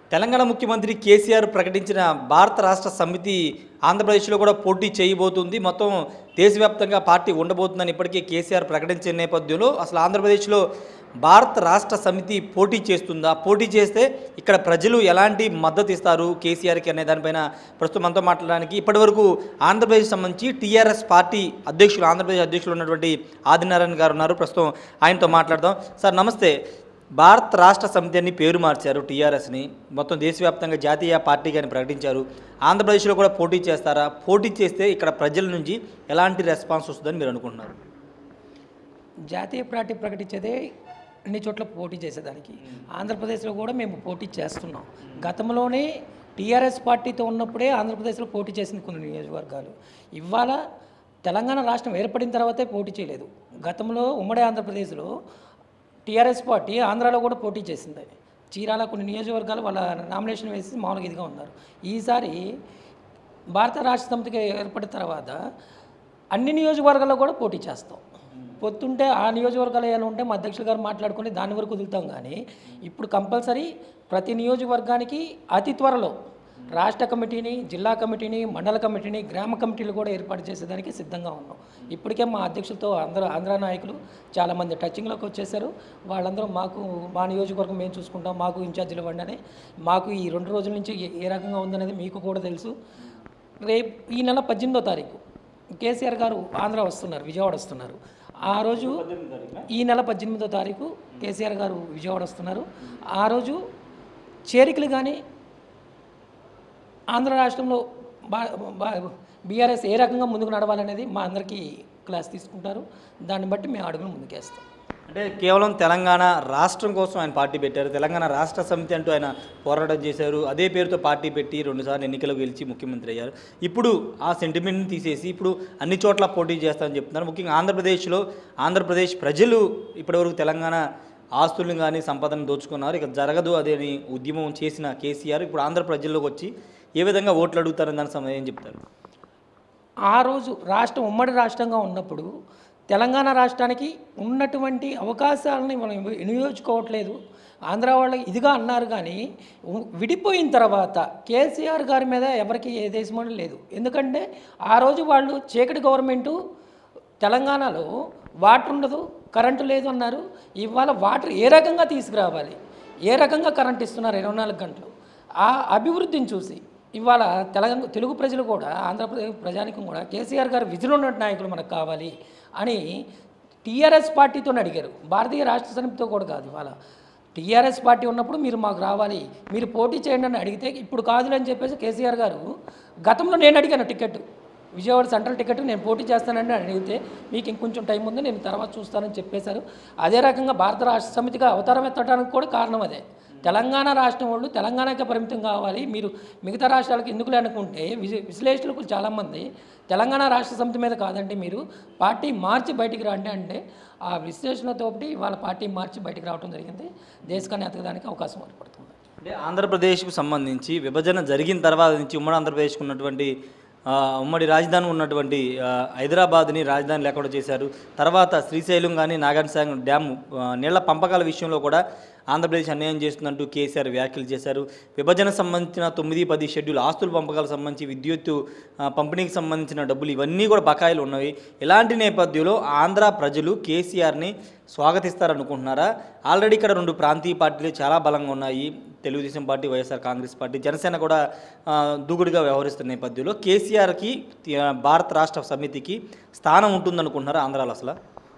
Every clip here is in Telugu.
తెలంగాణ ముఖ్యమంత్రి కేసీఆర్ ప్రకటించిన భారత రాష్ట్ర సమితి ఆంధ్రప్రదేశ్లో కూడా పోటీ చేయబోతుంది మొత్తం దేశవ్యాప్తంగా పార్టీ ఉండబోతుందని ఇప్పటికే కేసీఆర్ ప్రకటించిన నేపథ్యంలో అసలు ఆంధ్రప్రదేశ్లో భారత రాష్ట్ర సమితి పోటీ చేస్తుందా పోటీ చేస్తే ఇక్కడ ప్రజలు ఎలాంటి మద్దతు ఇస్తారు కేసీఆర్కి అనే దానిపైన ప్రస్తుతం మనతో మాట్లాడడానికి ఇప్పటివరకు ఆంధ్రప్రదేశ్ సంబంధించి టీఆర్ఎస్ పార్టీ అధ్యక్షులు ఆంధ్రప్రదేశ్ అధ్యక్షులు ఉన్నటువంటి ఆదినారాయణ గారు ఉన్నారు ప్రస్తుతం ఆయనతో మాట్లాడదాం సార్ నమస్తే భారత రాష్ట్ర సమితి అని పేరు మార్చారు టీఆర్ఎస్ని మొత్తం దేశవ్యాప్తంగా జాతీయ పార్టీగా అని ప్రకటించారు ఆంధ్రప్రదేశ్లో కూడా పోటీ చేస్తారా పోటీ చేస్తే ఇక్కడ ప్రజల నుంచి ఎలాంటి రెస్పాన్స్ వస్తుందని మీరు అనుకుంటున్నారు జాతీయ పార్టీ ప్రకటించేదే అన్ని చోట్ల పోటీ చేసేదానికి ఆంధ్రప్రదేశ్లో కూడా మేము పోటీ చేస్తున్నాం గతంలోనే టీఆర్ఎస్ పార్టీతో ఉన్నప్పుడే ఆంధ్రప్రదేశ్లో పోటీ చేసింది కొన్ని నియోజకవర్గాలు ఇవాళ తెలంగాణ రాష్ట్రం ఏర్పడిన తర్వాతే పోటీ చేయలేదు గతంలో ఉమ్మడి ఆంధ్రప్రదేశ్లో టీఆర్ఎస్ పార్టీ ఆంధ్రాలో కూడా పోటీ చేసింది చీరాల కొన్ని నియోజకవర్గాలు వాళ్ళ నామినేషన్ వేసి మామూలుగా ఇదిగా ఉన్నారు ఈసారి భారత రాష్ట్ర సమితికి ఏర్పడిన తర్వాత అన్ని నియోజకవర్గాల్లో కూడా పోటీ చేస్తాం పొత్తుంటే ఆ నియోజకవర్గాలు ఏమైనా ఉంటే మా అధ్యక్షులు గారు మాట్లాడుకొని దాని వరకు వదులుతాం కానీ ఇప్పుడు కంపల్సరీ ప్రతి నియోజకవర్గానికి అతి త్వరలో రాష్ట్ర కమిటీని జిల్లా కమిటీని మండల కమిటీని గ్రామ కమిటీలు కూడా ఏర్పాటు చేసేదానికి సిద్ధంగా ఉన్నాం ఇప్పటికే మా అధ్యక్షులతో ఆంధ్ర ఆంధ్ర నాయకులు చాలామంది టచింగ్లోకి వచ్చేసారు వాళ్ళందరూ మాకు మా నియోజకవర్గం మేము చూసుకుంటాం మాకు ఇన్ఛార్జీలు ఇవ్వండి అని మాకు ఈ రెండు రోజుల నుంచి ఏ- ఏ రకంగా ఉందనేది మీకు కూడా తెలుసు రేపు ఈ నెల పద్దెనిమిదో తారీఖు కేసీఆర్ గారు ఆంధ్ర వస్తున్నారు విజయవాడ వస్తున్నారు ఆ రోజు ఈ నెల పద్దెనిమిదో తారీఖు కేసీఆర్ గారు విజయవాడ వస్తున్నారు ఆ రోజు చేరికలు కానీ ఆంధ్ర రాష్ట్రంలో బా బా బీఆర్ఎస్ ఏ రకంగా ముందుకు నడవాలనేది మా అందరికీ క్లాస్ తీసుకుంటారు దాన్ని బట్టి మేము అడుగులు ముందుకేస్తాం అంటే కేవలం తెలంగాణ రాష్ట్రం కోసం ఆయన పార్టీ పెట్టారు తెలంగాణ రాష్ట్ర సమితి అంటూ ఆయన పోరాటం చేశారు అదే పేరుతో పార్టీ పెట్టి రెండుసార్లు ఎన్నికలకు గెలిచి ముఖ్యమంత్రి అయ్యారు ఇప్పుడు ఆ సెంటిమెంట్ని తీసేసి ఇప్పుడు అన్ని చోట్ల పోటీ చేస్తామని చెప్తున్నారు ముఖ్యంగా ఆంధ్రప్రదేశ్లో ఆంధ్రప్రదేశ్ ప్రజలు ఇప్పటివరకు తెలంగాణ ఆస్తులను కానీ సంపదను దోచుకున్నారు ఇక జరగదు అదే అని ఉద్యమం చేసిన కేసీఆర్ ఇప్పుడు ఆంధ్ర ప్రజల్లోకి వచ్చి ఏ విధంగా ఓట్లు అడుగుతారని దాని సమయం ఏం చెప్తారు ఆ రోజు రాష్ట్రం ఉమ్మడి రాష్ట్రంగా ఉన్నప్పుడు తెలంగాణ రాష్ట్రానికి ఉన్నటువంటి అవకాశాలని మనం వినియోగించుకోవట్లేదు ఆంధ్ర వాళ్ళు ఇదిగా అన్నారు కానీ ఉ- విడిపోయిన తర్వాత కేసీఆర్ గారి మీద ఎవరికి ఏ దేశమని లేదు ఎందుకంటే ఆ రోజు వాళ్ళు చీకటి గవర్నమెంటు తెలంగాణలో వాటర్ ఉండదు కరెంటు లేదు అన్నారు ఇవాళ వాటర్ ఏ రకంగా తీసుకురావాలి ఏ రకంగా కరెంట్ ఇస్తున్నారు ఇరవై నాలుగు గంటలు ఆ అభివృద్ధిని చూసి ఇవాళ తెలంగాణ తెలుగు ప్రజలు కూడా ఆంధ్రప్రదేశ్ ప్రజానికం కూడా కేసీఆర్ గారు విధులు ఉన్న నాయకులు మనకు కావాలి అని టీఆర్ఎస్ పార్టీతో అడిగారు భారతీయ రాష్ట్ర సమితితో కూడా కాదు ఇవాళ టీఆర్ఎస్ పార్టీ ఉన్నప్పుడు మీరు మాకు రావాలి మీరు పోటీ చేయండి అని అడిగితే ఇప్పుడు కాదులే అని చెప్పేసి కేసీఆర్ గారు గతంలో నేను అడిగాను టికెట్ విజయవాడ సెంట్రల్ టికెట్ నేను పోటీ చేస్తానని అడిగితే మీకు ఇంకొంచెం టైం ఉంది నేను తర్వాత చూస్తానని చెప్పేశారు అదే రకంగా భారత రాష్ట్ర సమితిగా అవతారం ఎత్తడానికి కూడా కారణం అదే తెలంగాణ రాష్ట్రం వాళ్ళు తెలంగాణకే పరిమితం కావాలి మీరు మిగతా రాష్ట్రాలకు ఎందుకు అనుకుంటే విజ- విశ్లేషకులు చాలామంది తెలంగాణ రాష్ట్ర సమితి మీద కాదండి మీరు పార్టీ మార్చి బయటికి రండి అంటే ఆ విశ్లేషణతోటి వాళ్ళ పార్టీ మార్చి బయటికి రావడం జరిగింది దేశకాన్ని ఎతకడానికి అవకాశం ఏర్పడుతుంది అంటే ఆంధ్రప్రదేశ్కు సంబంధించి విభజన జరిగిన తర్వాత నుంచి ఉమ్మడి ఆంధ్రప్రదేశ్కు ఉన్నటువంటి ఆ, ఉమ్మడి రాజధాని ఉన్నటువంటి ఆ, హైదరాబాద్ని రాజధాని లేకుండా చేశారు తర్వాత శ్రీశైలం కానీ నాగార్జున డ్యామ్ ఆ, నీళ్ల పంపకాల విషయంలో కూడా ఆంధ్రప్రదేశ్ అన్యాయం చేస్తుందంటూ కేసీఆర్ వ్యాఖ్యలు చేశారు విభజన సంబంధించిన తొమ్మిది పది షెడ్యూల్ ఆస్తుల పంపకాలకు సంబంధించి విద్యుత్ ఆ, పంపిణీకి సంబంధించిన డబ్బులు ఇవన్నీ కూడా బకాయిలు ఉన్నవి ఇలాంటి నేపథ్యంలో ఆంధ్ర ప్రజలు కేసీఆర్ని స్వాగతిస్తారనుకుంటున్నారా ఆల్రెడీ ఇక్కడ రెండు ప్రాంతీయ పార్టీలు చాలా బలంగా ఉన్నాయి Telugu Desam party YSR Congress party Janasena కూడా ఆ, దూకుడుగా వ్యవహరిస్తున్న నేపథ్యంలో కేసీఆర్కి ఆ, భారత రాష్ట్ర సమితికి స్థానం ఉంటుందనుకుంటున్నారా ఆంధ్రాలో అసలు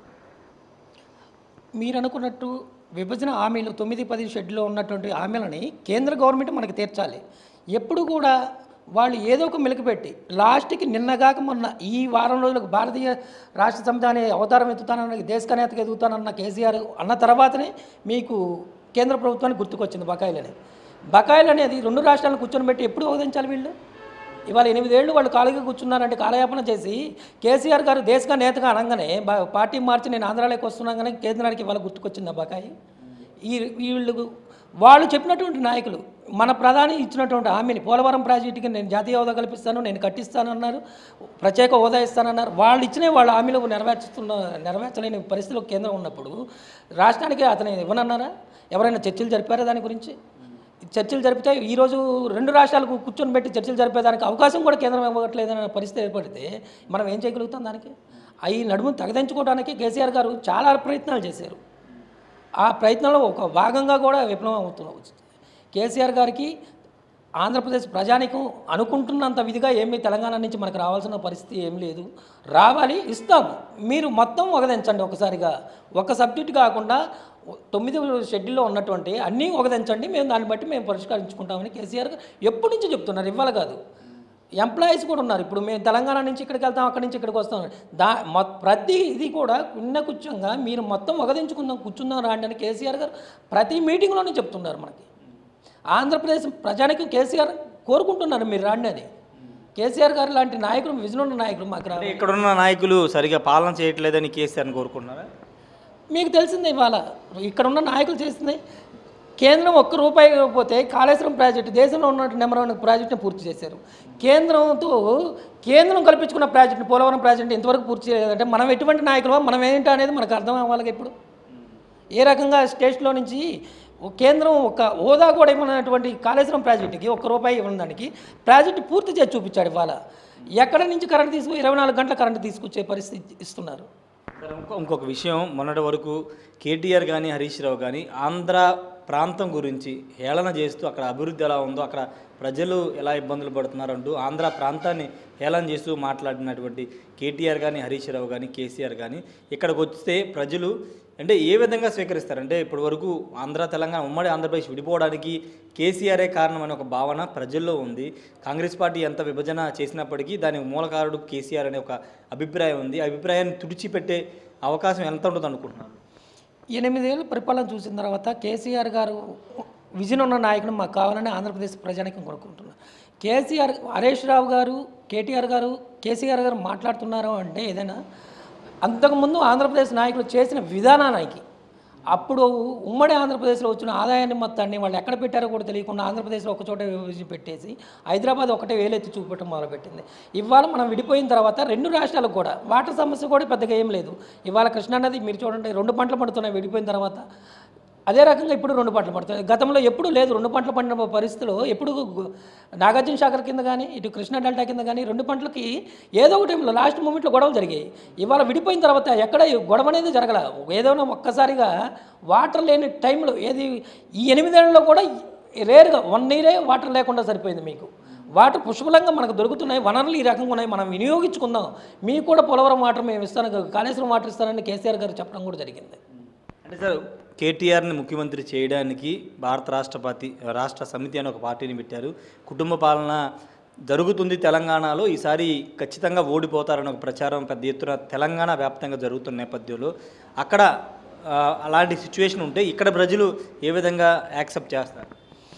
మీరు అనుకున్నట్టు విభజన హామీలు తొమ్మిది పది షెడ్యూల్లో ఉన్నటువంటి హామీలని కేంద్ర గవర్నమెంట్ మనకు తీర్చాలి ఎప్పుడు కూడా వాళ్ళు ఏదో ఒక మెలికిపెట్టి లాస్ట్కి నిన్నగాక మొన్న ఈ వారం రోజులకు భారతీయ రాష్ట్ర సమితి అనే అవతారం ఎత్తుతానన్న దేశకనేతకు ఎదుగుతానన్న కేసీఆర్ అన్న తర్వాతనే మీకు కేంద్ర ప్రభుత్వానికి గుర్తుకొచ్చింది బకాయిలు అనేది బకాయిలు అనేది రెండు రాష్ట్రాలను కూర్చొని పెట్టి ఎప్పుడు ఓదించాలి వీళ్ళు ఇవాళ ఎనిమిదేళ్ళు వాళ్ళు ఖాళీగా కూర్చున్నారంటే కాలయాపన చేసి కేసీఆర్ గారు దేశగా నేతగా అనగానే బా- పార్టీ మార్చి నేను ఆంధ్రాలోకి వస్తున్నాగానే కేంద్రానికి ఇవాళ గుర్తుకొచ్చింది ఆ బకాయి ఈ వీళ్ళు వాళ్ళు చెప్పినటువంటి నాయకులు మన ప్రధాని ఇచ్చినటువంటి హామీని పోలవరం ప్రాజెక్టుకి నేను జాతీయ హోదా కల్పిస్తాను నేను కట్టిస్తానన్నారు ప్రత్యేక హోదా ఇస్తానన్నారు వాళ్ళు ఇచ్చిన వాళ్ళ హామీలు నెరవేర్చుతున్న నెరవేర్చలేని పరిస్థితిలో కేంద్రం ఉన్నప్పుడు రాష్ట్రానికి అతను ఇవ్వనన్నారా ఎవరైనా చర్చలు జరిపారా దాని గురించి చర్చలు జరిపితే ఈరోజు రెండు రాష్ట్రాలకు కూర్చొని పెట్టి చర్చలు జరిపేదానికి అవకాశం కూడా కేంద్రం ఇవ్వట్లేదనే పరిస్థితి ఏర్పడితే మనం ఏం చేయగలుగుతాం దానికి అవి నడుమును తగదించుకోవడానికి కేసీఆర్ గారు చాలా ప్రయత్నాలు చేశారు ఆ ప్రయత్నంలో ఒక భాగంగా కూడా విప్లవం అవుతున్న కేసీఆర్ గారికి ఆంధ్రప్రదేశ్ ప్రజానికం అనుకుంటున్నంత విధిగా ఏమీ తెలంగాణ నుంచి మనకు రావాల్సిన పరిస్థితి ఏం లేదు రావాలి ఇస్తాము మీరు మొత్తం ఒకదించండి ఒకసారిగా ఒక సబ్జెక్ట్ కాకుండా తొమ్మిది షెడ్యూల్లో ఉన్నటువంటి అన్నీ ఒకదించండి మేము దాన్ని బట్టి మేము పరిష్కరించుకుంటామని కేసీఆర్ గారు ఎప్పటి నుంచి చెప్తున్నారు ఇవ్వాలి కాదు ఎంప్లాయీస్ కూడా ఉన్నారు ఇప్పుడు మేము తెలంగాణ నుంచి ఇక్కడికి వెళ్తాం అక్కడి నుంచి ఇక్కడికి వస్తాం దా మొ ప్రతి ఇది కూడా కున్న కుచ్చంగా మీరు మొత్తం ఒకదించుకుందాం కూర్చుందాం రాండి అని కేసీఆర్ గారు ప్రతి మీటింగ్లోనే చెప్తున్నారు మనకి ఆంధ్రప్రదేశ్ ప్రజానికి కేసీఆర్ కోరుకుంటున్నారు మీరు రాండి అని కేసీఆర్ గారు లాంటి నాయకులు విజన్ ఉన్న నాయకులు మాకు అంటే రావాలి ఇక్కడున్న నాయకులు సరిగా పాలన చేయట్లేదని కేసీఆర్ని కోరుకుంటున్నారా మీకు తెలిసిందే ఇవాళ ఇక్కడ ఉన్న నాయకులు చేసింది కేంద్రం ఒక్క రూపాయి పోతే కాళేశ్వరం ప్రాజెక్టు దేశంలో ఉన్న నెంబర్ వన్ ప్రాజెక్టుని పూర్తి చేశారు కేంద్రంతో కేంద్రం కల్పించుకున్న ప్రాజెక్టుని పోలవరం ప్రాజెక్టు ఇంతవరకు పూర్తి చేయలేదంటే మనం ఎటువంటి నాయకులు మనం ఏంటి అనేది మనకు అర్థం అవ్వాలి ఇప్పుడు ఏ రకంగా స్టేట్లో నుంచి ఓ కేంద్రం ఒక హోదా కూడా ఇవ్వనటువంటి కాళేశ్వరం ప్రాజెక్టుకి ఒక్క రూపాయి ఇవ్వని దానికి ప్రాజెక్టు పూర్తి చేసి చూపించాడు ఇవాళ ఎక్కడ నుంచి కరెంట్ తీసుకు ఇరవై నాలుగు గంటల కరెంట్ తీసుకొచ్చే పరిస్థితి ఇస్తున్నారు సరే, ఇంకో ఇంకొక విషయం మొన్నటి వరకు కేటీఆర్ కానీ హరీష్ రావు కానీ ఆంధ్ర ప్రాంతం గురించి హేళన చేస్తూ అక్కడ అభివృద్ధి ఎలా ఉందో అక్కడ ప్రజలు ఎలా ఇబ్బందులు పడుతున్నారంటూ ఆంధ్ర ప్రాంతాన్ని హేళన చేస్తూ మాట్లాడినటువంటి కేటీఆర్ కానీ హరీష్ రావు కానీ కేసీఆర్ కానీ ఇక్కడికి వస్తే ప్రజలు అంటే ఏ విధంగా స్వీకరిస్తారు అంటే ఇప్పటి వరకు ఆంధ్ర తెలంగాణ ఉమ్మడి ఆంధ్రప్రదేశ్ విడిపోవడానికి కేసీఆరే కారణం అనే ఒక భావన ప్రజల్లో ఉంది కాంగ్రెస్ పార్టీ ఎంత విభజన చేసినప్పటికీ దానికి మూలకారుడు కేసీఆర్ అనే ఒక అభిప్రాయం ఉంది ఆ అభిప్రాయాన్ని తుడిచిపెట్టే అవకాశం ఎంత ఉంటుంది అనుకుంటున్నాను ఎనిమిదేళ్ళు పరిపాలన చూసిన తర్వాత కేసీఆర్ గారు విజన్ ఉన్న నాయకుడు మాకు కావాలని ఆంధ్రప్రదేశ్ ప్రజానికం కోరుకుంటున్నారు కేసీఆర్ హరీష్ రావు గారు కేటీఆర్ గారు కేసీఆర్ గారు మాట్లాడుతున్నారు అంటే ఏదైనా అంతకుముందు ఆంధ్రప్రదేశ్ నాయకులు చేసిన విధానానికి అప్పుడు ఉమ్మడి ఆంధ్రప్రదేశ్లో వచ్చిన ఆదాయాన్ని మొత్తాన్ని వాళ్ళు ఎక్కడ పెట్టారో కూడా తెలియకుండా ఆంధ్రప్రదేశ్లో ఒక చోట విభజించి పెట్టేసి హైదరాబాద్ ఒకటే వేలెత్తి చూపెట్టడం మొదలుపెట్టింది ఇవాళ మనం విడిపోయిన తర్వాత రెండు రాష్ట్రాలకు కూడా వాటర్ సమస్య కూడా పెద్దగా ఏం లేదు ఇవాళ కృష్ణానది మీరు చూడండి రెండు పంటలు పడుతున్నాయి విడిపోయిన తర్వాత అదే రకంగా ఇప్పుడు రెండు పంటలు పడుతున్నాయి గతంలో ఎప్పుడు లేదు రెండు పంటలు పండిన పరిస్థితిలో ఎప్పుడు గు- నాగార్జున సాగర్ కింద కానీ ఇటు కృష్ణా డెల్టా కింద కానీ రెండు పంటలకి ఏదో ఒక టైంలో లాస్ట్ మూమెంట్లో గొడవలు జరిగాయి ఇవాళ విడిపోయిన తర్వాత ఎక్కడ ఈ గొడవ అనేది జరగల ఏదైనా ఒక్కసారిగా వాటర్ లేని టైంలో ఏది ఈ ఎనిమిదేళ్లలో కూడా రేరుగా వన్ ఇయరే వాటర్ లేకుండా సరిపోయింది మీకు వాటర్ పుష్కలంగా మనకు దొరుకుతున్నాయి వనరులు ఈ రకంగా ఉన్నాయి మనం వినియోగించుకుందాం మీకు కూడా పోలవరం వాటర్ మేము ఇస్తాను కాళేశ్వరం వాటర్ ఇస్తానని కేసీఆర్ గారు చెప్పడం కూడా జరిగింది అంటే సార్ కేటీఆర్ని ముఖ్యమంత్రి చేయడానికి భారత రాష్ట్రపతి రాష్ట్ర సమితి అని ఒక పార్టీని పెట్టారు కుటుంబ పాలన జరుగుతుంది తెలంగాణలో ఈసారి ఖచ్చితంగా ఓడిపోతారని ఒక ప్రచారం పెద్ద ఎత్తున తెలంగాణ వ్యాప్తంగా జరుగుతున్న నేపథ్యంలో అక్కడ ఆ, అలాంటి సిచ్యువేషన్ ఉంటే ఇక్కడ ప్రజలు ఏ విధంగా యాక్సెప్ట్ చేస్తారు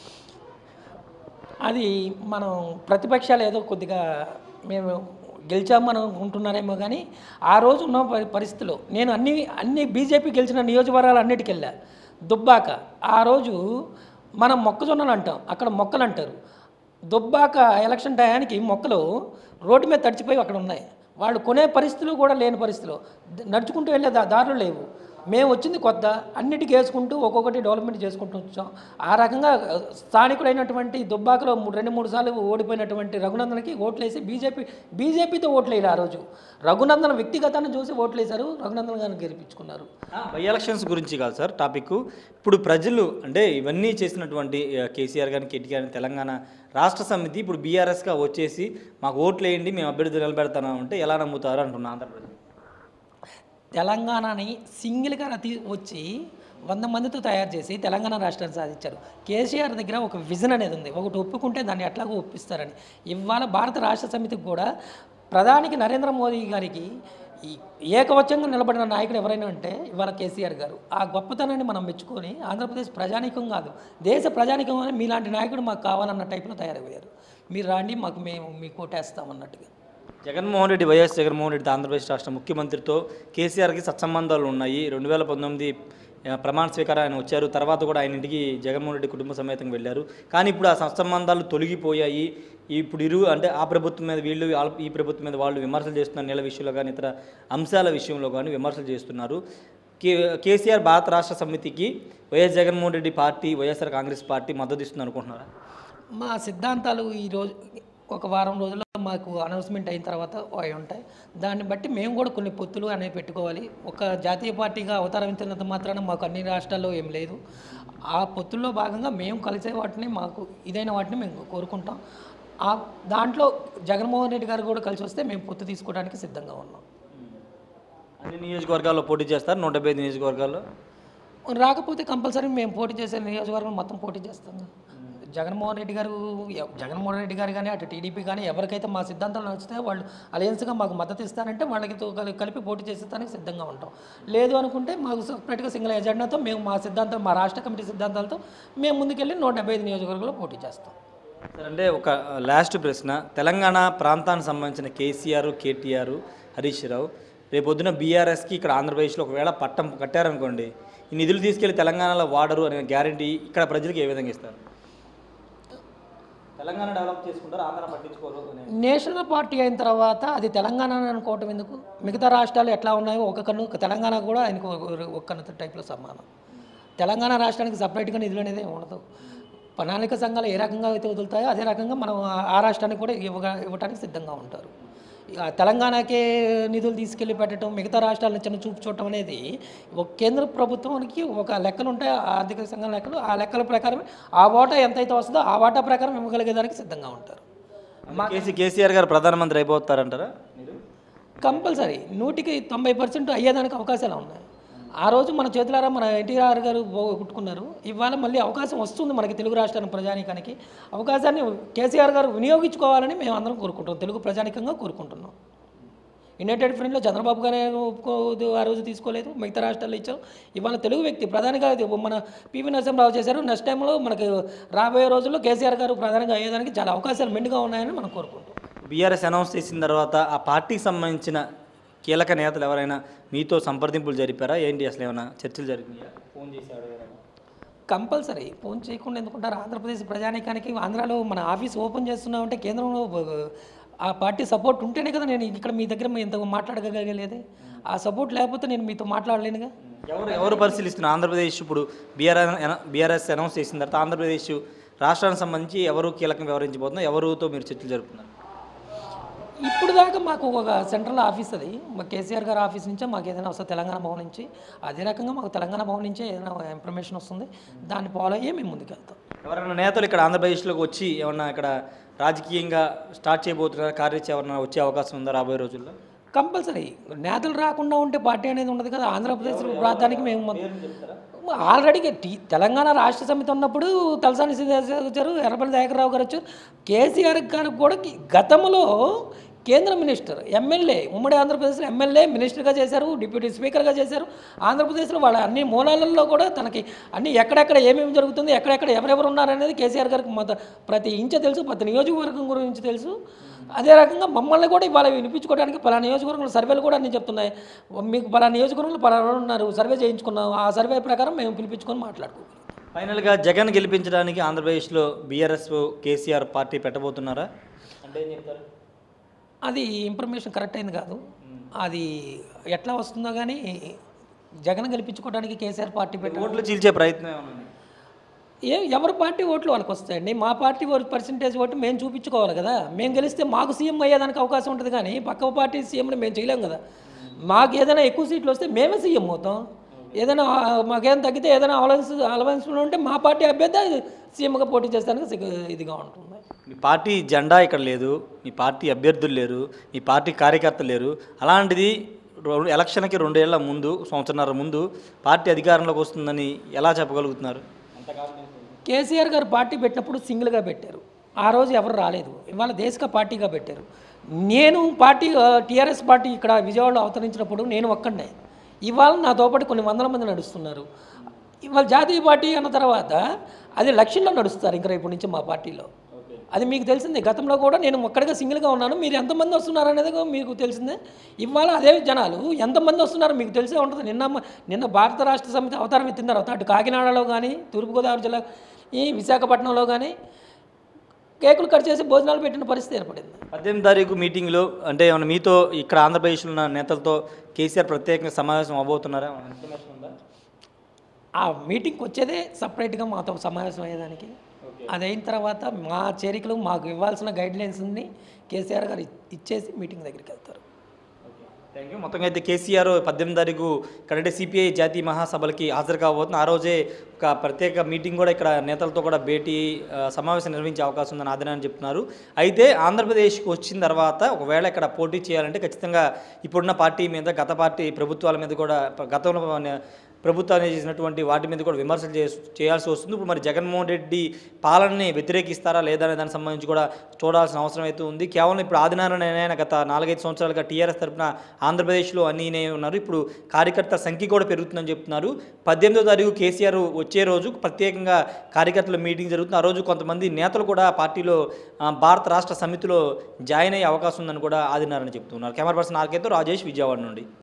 అది మనం ప్రతిపక్షాలు ఏదో కొద్దిగా మేము గెలిచామని అనుకుంటున్నారేమో కానీ ఆ రోజు ఉన్న పరి- పరిస్థితిలో నేను అన్ని అన్ని బీజేపీ గెలిచిన నియోజకవర్గాలు అన్నిటికి వెళ్ళా దుబ్బాక ఆ రోజు మనం మొక్కజొన్నలు అంటాం అక్కడ మొక్కలు అంటారు దుబ్బాక ఎలక్షన్ టయానికి మొక్కలు రోడ్డు మీద తడిచిపోయి అక్కడ ఉన్నాయి వాళ్ళు కొనే పరిస్థితులు కూడా లేని పరిస్థితిలో ద- నడుచుకుంటూ వెళ్ళే దా- దారులు లేవు మేము వచ్చింది కొత్త అన్నిటికీ వేసుకుంటూ ఒక్కొక్కటి డెవలప్మెంట్ చేసుకుంటూ వచ్చాం ఆ రకంగా ఆ, స్థానికులైనటువంటి దుబ్బాకలో మూడు రెండు మూడు సార్లు ఓడిపోయినటువంటి రఘునందన్కి ఓట్లేసి బీజేపీ బీజేపీతో ఓట్లేరు ఆ రోజు రఘునందన్ వ్యక్తిగతాన్ని చూసి ఓట్లేశారు రఘునందన్ గారిని గెలిపించుకున్నారు బై ఎలక్షన్స్ గురించి కాదు సార్ టాపిక్ ఇప్పుడు ప్రజలు అంటే ఇవన్నీ చేసినటువంటి ఆ, కేసీఆర్ గారిని కేటీఆర్ గారిని తెలంగాణ రాష్ట్ర సమితి ఇప్పుడు బీఆర్ఎస్గా వచ్చేసి మాకు ఓట్లు వేయండి మేము అభ్యర్థి నిలబెడతాను అంటే ఎలా నమ్ముతారు అంటున్నా ఆంధ్రప్రదేశ్ తెలంగాణని సింగిల్గా రతి వచ్చి వంద మందితో తయారు చేసి తెలంగాణ రాష్ట్రాన్ని సాధించారు కేసీఆర్ దగ్గర ఒక విజన్ అనేది ఉంది ఒకటి ఒప్పుకుంటే దాన్ని ఎట్లాగో ఒప్పిస్తారని ఇవాళ భారత రాష్ట్ర సమితికి కూడా ప్రధానికి నరేంద్ర మోదీ గారికి ఈ ఏకవచంగా నిలబడిన నాయకుడు ఎవరైనా అంటే ఇవాళ కేసీఆర్ గారు ఆ గొప్పతనాన్ని మనం మెచ్చుకొని ఆంధ్రప్రదేశ్ ప్రజానీకం కాదు దేశ ప్రజానీకం అని మీలాంటి నాయకుడు మాకు కావాలన్న టైప్లో తయారయ్యారు మీరు రాండి మాకు మేము మీకు కోటేస్తామన్నట్టుగా జగన్మోహన్ రెడ్డి వైఎస్ జగన్మోహన్ రెడ్డి ఆంధ్రప్రదేశ్ రాష్ట్ర ముఖ్యమంత్రితో కేసీఆర్కి సత్సంబంధాలు ఉన్నాయి రెండు వేల పంతొమ్మిది ఆ, ప్రమాణ స్వీకారం ఆయన వచ్చారు తర్వాత కూడా ఆయన ఇంటికి జగన్మోహన్ రెడ్డి కుటుంబ సమేతంగా వెళ్ళారు కానీ ఇప్పుడు ఆ సత్సంబంధాలు తొలగిపోయాయి ఇప్పుడు ఇరు అంటే ఆ ప్రభుత్వం మీద వీళ్ళు ఆ- ఈ ప్రభుత్వం మీద వాళ్ళు విమర్శలు చేస్తున్నారు నీళ్ళ విషయంలో కానీ ఇతర అంశాల విషయంలో కానీ విమర్శలు చేస్తున్నారు కే కేసీఆర్ భారత రాష్ట్ర సమితికి YS Jaganmohan Reddy party YSR Congress party మద్దతు ఇస్తుంది అనుకుంటున్నారా మా సిద్ధాంతాలు ఈరోజు ఒక వారం రోజుల్లో మాకు అనౌన్స్మెంట్ అయిన తర్వాత అవి ఉంటాయి దాన్ని బట్టి మేము కూడా కొన్ని పొత్తులు అనేవి పెట్టుకోవాలి ఒక జాతీయ పార్టీగా అవతరించినంత మాత్రాన మాకు అన్ని రాష్ట్రాల్లో ఏం లేదు ఆ పొత్తుల్లో భాగంగా మేము కలిసే వాటిని మాకు ఇదైన వాటిని మేము కోరుకుంటాం ఆ దాంట్లో జగన్మోహన్ రెడ్డి గారు కూడా కలిసి వస్తే మేము పొత్తు తీసుకోవడానికి సిద్ధంగా ఉన్నాం అన్ని నియోజకవర్గాల్లో పోటీ చేస్తారు నూట డెబ్బై ఐదు నియోజకవర్గాల్లో రాకపోతే కంపల్సరీ మేము పోటీ చేసే నియోజకవర్గం మొత్తం పోటీ చేస్తాం జగన్మోహన్ రెడ్డి గారు ఎవ- జగన్మోహన్ రెడ్డి గారు కానీ అటు టీడీపీ కానీ ఎవరికైతే మా సిద్ధాంతాలు నచ్చుతాయో వాళ్ళు అలయన్స్గా మాకు మద్దతు ఇస్తారంటే వాళ్ళకి తో కలి- కలిపి పోటీ చేసేదానికి సిద్ధంగా ఉంటాం లేదు అనుకుంటే మాకు సపరేట్గా సింగిల్ ఎజెండాతో మేము మా సిద్ధాంతం మా రాష్ట్ర కమిటీ సిద్ధాంతాలతో మేము ముందుకెళ్ళి నూట డెబ్బై ఐదు నియోజకవర్గంలో పోటీ చేస్తాం సార్ అంటే ఒక లాస్ట్ ప్రశ్న తెలంగాణ ప్రాంతానికి సంబంధించిన కేసీఆర్ కేటీఆర్ హరీష్ రావు రేపొద్దున బీఆర్ఎస్కి ఇక్కడ ఆంధ్రప్రదేశ్లో ఒకవేళ పట్టం కట్టారనుకోండి ఈ నిధులు తీసుకెళ్లి తెలంగాణలో వాడరు అనే గ్యారంటీ ఇక్కడ ప్రజలకు ఏ విధంగా ఇస్తారు తెలంగాణ డెవలప్ చేసుకుంటారు ఆంధ్ర పట్టించుకోరు అనే నేషనల్ పార్టీ అయిన తర్వాత అది తెలంగాణ అని అనుకోవటం ఎందుకు మిగతా రాష్ట్రాలు ఎట్లా ఉన్నాయో ఒక కన్ను తెలంగాణ కూడా ఆయనకు ఒక- ఒక కన్ను టైప్లో సమానం తెలంగాణ రాష్ట్రానికి సపరేట్గా నిధులు అనేది ఏమి ఉండదు ప్రణాళిక సంఘాలు ఏ రకంగా అయితే వదులుతాయో అదే రకంగా మనం ఆ- ఆ రాష్ట్రానికి కూడా ఇవ్వగా ఇవ్వడానికి సిద్ధంగా ఉంటారు ఇక తెలంగాణకే నిధులు తీసుకెళ్లి పెట్టడం మిగతా రాష్ట్రాలను చిన్న చూపు చూడటం అనేది ఒక కేంద్ర ప్రభుత్వానికి ఒక లెక్కలు ఉంటాయి ఆ ఆర్థిక సంఘం లెక్కలు ఆ లెక్కల ప్రకారం ఆ వాటా ఎంతైతే వస్తుందో ఆ వాటా ప్రకారం ఇవ్వగలిగేదానికి సిద్ధంగా ఉంటారు కేసీ కేసీఆర్ గారు ప్రధానమంత్రి అయిపోతారంటారా మీరు కంపల్సరీ నూటికి తొంభై పర్సెంట్ అయ్యేదానికి అవకాశాలు ఉన్నాయి ఆ రోజు మన చేతులారా మన ఎన్టీఆర్ గారు కుట్టుకున్నారు ఇవాళ మళ్ళీ అవకాశం వస్తుంది మనకి తెలుగు రాష్ట్రానికి ప్రజానికానికి అవకాశాన్ని కేసీఆర్ గారు వినియోగించుకోవాలని మేము అందరం కోరుకుంటున్నాం తెలుగు ప్రజానికంగా కోరుకుంటున్నాం యునైటెడ్ ఫ్రంట్లో చంద్రబాబు గారే ఒప్పుకోదు ఆ రోజు తీసుకోలేదు మిగతా రాష్ట్రాల్లో ఇచ్చాం ఇవాళ తెలుగు వ్యక్తి ప్రధానిగా ఇది మన పివి నరసింహరావు చేశారు నెక్స్ట్ టైంలో మనకి రాబోయే రోజుల్లో కేసీఆర్ గారు ప్రధానిగా అయ్యేదానికి చాలా అవకాశాలు మెండుగా ఉన్నాయని మనం కోరుకుంటాం బీఆర్ఎస్ అనౌన్స్ చేసిన తర్వాత ఆ పార్టీకి సంబంధించిన కీలక నేతలు ఎవరైనా మీతో సంప్రదింపులు జరిపారా ఏంటి అసలు ఏమైనా చర్చలు జరిగినాయా ఫోన్ చేశాడు కంపల్సరీ ఫోన్ చేయకుండా ఎందుకుంటారు ఆంధ్రప్రదేశ్ ప్రజానీకానికి ఆంధ్రాలో మన ఆఫీస్ ఓపెన్ చేస్తున్నామంటే కేంద్రంలో బ- ఆ పార్టీ సపోర్ట్ ఉంటేనే కదా నేను ఇక్కడ మీ దగ్గర ఇంత మాట్లాడగలిగేది ఆ సపోర్ట్ లేకపోతే నేను మీతో మాట్లాడలేనుగా ఎవరు ఎవరు పరిశీలిస్తున్నారు ఆంధ్రప్రదేశ్ ఇప్పుడు బీఆర్ఎస్ బీఆర్ఎస్ అనౌన్స్ చేసిన తర్వాత ఆంధ్రప్రదేశ్ రాష్ట్రానికి సంబంధించి ఎవరు కీలకం వ్యవహరించబోతున్నారు ఎవరితో మీరు చర్చలు జరుపుతున్నారు ఇప్పుడు దాకా మాకు ఒక సెంట్రల్ ఆఫీస్ అది మా కేసీఆర్ గారి ఆఫీస్ నుంచే మాకు ఏదైనా వస్తుంది తెలంగాణ భవన్ నుంచి అదే రకంగా మాకు తెలంగాణ భవన్ నుంచే ఏదైనా ఇన్ఫర్మేషన్ వస్తుంది దాన్ని ఫాలో అయ్యే మేము ముందుకెళ్తాం ఎవరైనా నేతలు ఇక్కడ ఆంధ్రప్రదేశ్లోకి వచ్చి ఏమన్నా ఇక్కడ రాజకీయంగా స్టార్ట్ చేయబోతున్నారు కార్యచరణ ఎవరైనా వచ్చే అవకాశం ఉందా రాబోయే రోజుల్లో కంపల్సరీ నేతలు రాకుండా ఉంటే పార్టీ అనేది ఉండదు కదా ఆంధ్రప్రదేశ్ ప్రాంతానికి మేము మొత్తం- ఆల్రెడీ టీ తెలంగాణ రాష్ట్ర సమితి ఉన్నప్పుడు తలసాని శ్రీనివాసరావు వచ్చారు ఎర్రపల్లి దయాకర్రావు గారు వచ్చారు కేసీఆర్ గారు కూడా కి- గతంలో కేంద్ర మినిస్టర్ ఎమ్మెల్యే ఉమ్మడి ఆంధ్రప్రదేశ్లో ఎమ్మెల్యే మినిస్టర్గా చేశారు డిప్యూటీ స్పీకర్గా చేశారు ఆంధ్రప్రదేశ్లో వాళ్ళ అన్ని మూలాలలో కూడా తనకి అన్ని ఎక్కడెక్కడ ఏమేమి జరుగుతుంది ఎక్కడెక్కడ ఎవరెవరు ఉన్నారనేది కేసీఆర్ గారికి మొత్తం ప్రతి ఇంచ తెలుసు ప్రతి నియోజకవర్గం గురించి తెలుసు అదే రకంగా మమ్మల్ని కూడా ఇవాళ వినిపించుకోవడానికి పలానా నియోజకవర్గంలో సర్వేలు కూడా అన్ని చెప్తున్నాయి మీకు పలానా నియోజకవర్గంలో పలానా వాళ్ళు ఉన్నారు సర్వే చేయించుకున్నాం ఆ సర్వే ప్రకారం మేము పిలిపించుకొని మాట్లాడుకోవాలి ఫైనల్గా జగన్ గెలిపించడానికి ఆంధ్రప్రదేశ్లో బీఆర్ఎస్ కేసీఆర్ పార్టీ పెట్టబోతున్నారా అంటే ఏం చెప్తారు అది ఇన్ఫర్మేషన్ కరెక్ట్ అయింది కాదు అది ఎట్లా వస్తుందో కానీ జగన్ గెలిపించుకోవడానికి కేసీఆర్ పార్టీ పెట్ట ఓట్లు చీల్చే ప్రయత్నం ఏమైనా ఉందా? ఏ ఎవరి పార్టీ ఓట్లు వాళ్ళకి వస్తాయండి మా పార్టీ పర్సంటేజ్ ఓటు మేము చూపించుకోవాలి కదా మేము గెలిస్తే మాకు సీఎం అయ్యేదానికి అవకాశం ఉంటుంది కానీ పక్క పార్టీ సీఎంని మేము చేయలేం కదా మాకు ఏదైనా ఎక్కువ సీట్లు వస్తే మేమే సీఎం అవుతాం ఏదైనా ఆ, మాకేదైనా తగ్గితే ఏదైనా అలవెన్స్ అలవెన్స్లో ఉంటే మా పార్టీ అభ్యర్థి సీఎంగా పోటీ చేస్తానికి సిగ్గు- ఇదిగా ఉంటుంది మీ పార్టీ జెండా ఇక్కడ లేదు మీ పార్టీ అభ్యర్థులు లేరు మీ పార్టీ కార్యకర్తలు లేరు అలాంటిది రెండు ఎలక్షన్కి రెండేళ్ల ముందు సంవత్సరాల ముందు పార్టీ అధికారంలోకి వస్తుందని ఎలా చెప్పగలుగుతున్నారు కేసీఆర్ గారు పార్టీ పెట్టినప్పుడు సింగిల్గా పెట్టారు ఆ రోజు ఎవరు రాలేదు ఇవాళ దేశక పార్టీగా పెట్టారు నేను పార్టీ టీఆర్ఎస్ పార్టీ ఇక్కడ విజయవాడలో అవతరించినప్పుడు నేను ఒక్కడే ఇవాళ నాతో పాటు కొన్ని వందల మంది నడుస్తున్నారు ఇవాళ జాతీయ పార్టీ అన్న తర్వాత అది లక్షల్లో నడుస్తారు ఇంకా ఇప్పటి నుంచి మా పార్టీలో అది మీకు తెలిసిందే గతంలో కూడా నేను ఒక్కడిగా సింగిల్గా ఉన్నాను మీరు ఎంతమంది వస్తున్నారు అనేది కూడా మీకు తెలిసిందే ఇవాళ అదే జనాలు ఎంతమంది వస్తున్నారో మీకు తెలిసే ఉంటుంది నిన్న మ- నిన్న భారత రాష్ట్ర సమితి అవతారం ఎత్తిన తర్వాత అటు కాకినాడలో కానీ తూర్పుగోదావరి జిల్లా ఈ విశాఖపట్నంలో కానీ కేకులు కట్ చేసి భోజనాలు పెట్టిన పరిస్థితి ఏర్పడింది పద్దెనిమిది తారీఖు మీటింగ్లో అంటే ఏమన్నా మీతో ఇక్కడ ఆంధ్రప్రదేశ్లో ఉన్న నేతలతో కేసీఆర్ ప్రత్యేకంగా సమావేశం అవబోతున్నారా ఏమన్నా ఇన్ఫర్మేషన్ ఉందా ఆ మీటింగ్కి వచ్చేదే సపరేట్గా మాతో సమావేశం అయ్యేదానికి అది అయిన తర్వాత మా చేరికలు మాకు ఇవ్వాల్సిన గైడ్ లైన్స్ని కేసీఆర్ గారు ఇచ్చేసి మీటింగ్ దగ్గరికి వెళ్తారు థ్యాంక్ యూ మొత్తంగా అయితే కేసీఆర్ పద్దెనిమిది తారీఖు ఇక్కడంటే సిపిఐ జాతీయ మహాసభలకి హాజరు కాబోతుంది ఆ రోజే ఒక ప్రత్యేక మీటింగ్ కూడా ఇక్కడ నేతలతో కూడా భేటీ ఆ, సమావేశం నిర్వహించే అవకాశం ఉందని ఆదినాన్ని చెప్తున్నారు అయితే ఆంధ్రప్రదేశ్కి వచ్చిన తర్వాత ఒకవేళ ఇక్కడ పోటీ చేయాలంటే ఖచ్చితంగా ఇప్పుడున్న పార్టీ మీద గత పార్టీ ప్రభుత్వాల మీద కూడా గతంలో ప్రభుత్వాన్ని చేసినటువంటి వాటి మీద కూడా విమర్శలు చే చేయాల్సి వస్తుంది ఇప్పుడు మరి జగన్మోహన్ రెడ్డి పాలనని వ్యతిరేకిస్తారా లేదా అనే దానికి సంబంధించి కూడా చూడాల్సిన అవసరం అయితే ఉంది కేవలం ఇప్పుడు ఆదినారాయణ ఆయన గత నాలుగైదు సంవత్సరాలుగా టీఆర్ఎస్ తరఫున ఆంధ్రప్రదేశ్లో అన్నీనే ఉన్నారు ఇప్పుడు కార్యకర్తల సంఖ్య కూడా పెరుగుతుందని చెప్తున్నారు పద్దెనిమిదో తారీఖు కేసీఆర్ వచ్చే రోజు ప్రత్యేకంగా కార్యకర్తల మీటింగ్ జరుగుతుంది ఆ రోజు కొంతమంది నేతలు కూడా పార్టీలో ఆ, భారత రాష్ట్ర సమితిలో జాయిన్ అయ్యే అవకాశం ఉందని కూడా ఆదినారాయణ చెప్తున్నారు కెమెరా పర్సన్ ఆర్కేతో రాజేష్ విజయవాడ నుండి